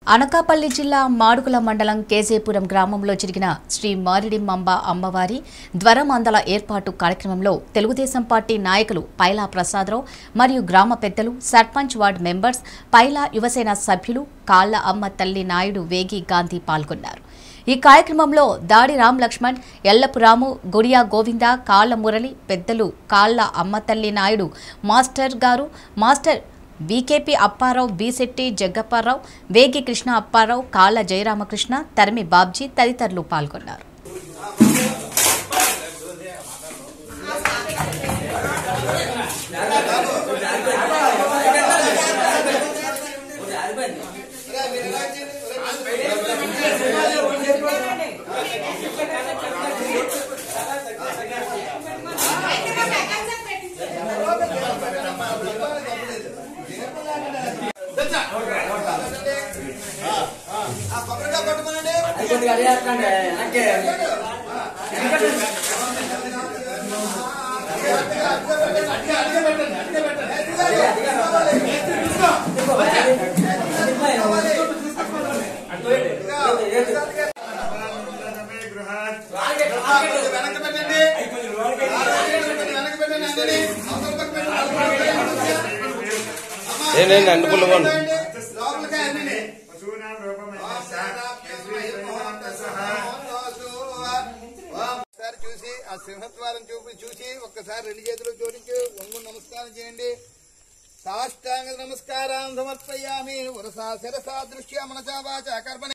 అనకాపల్లి జిల్లా మాడుగుల మండలం కేజేపురం గ్రామంలో జరిగిన శ్రీ మారిడి మంబ అమ్మవారి ధ్వరమందల ఏర్పాటు కార్యక్రమంలో తెలుగుదేశం పార్టీ నాయకులు పైలా ప్రసాదరావు మరియు గ్రామ పెద్దలు సర్పంచ్ వార్డు మెంబర్స్ పైలా యువసేన సభ్యులు కాళ్ల అమ్మ తల్లి నాయుడు వేగి గాంధీ పాల్గొన్నారు ఈ కార్యక్రమంలో దాడి రామ్ లక్ష్మణ్ ఎల్లపు రాము గుడియా గోవింద కాళ్ల మురళి పెద్దలు కాళ్ల అమ్మతల్లి నాయుడు మాస్టర్ గారు మాస్టర్ బీకేపీ అప్పారావు బీశెట్టి జగ్గప్పారావు వేగి కృష్ణ అప్పారావు కాళ్ల జయరామకృష్ణ తరిమి బాబ్జీ తదితరులు పాల్గొన్నారు కొబ్బరికాయ పట్టుకోనండి కొద్దిగా అదే అట్లండి వెనక్కి వెనక్కి పెట్టండి వెనక్కి పెట్టండి అందరినీ. అవతల పక్క పెట్టండి. అమ్మా, ఏంటండి అన్ని పుల్లగా ఉంది. లోపలికి అన్నీ ఒకసారి చూసి ఆ సింహద్వారం చూపి చూసి ఒక్కసారి రెండు చేతులు జోడించి వంగు నమస్కారం చేయండి సాష్టాంగ నమస్కారం సమర్పయామి వరసా శిరసా దృశ్య మనసా వాచ కర్మణి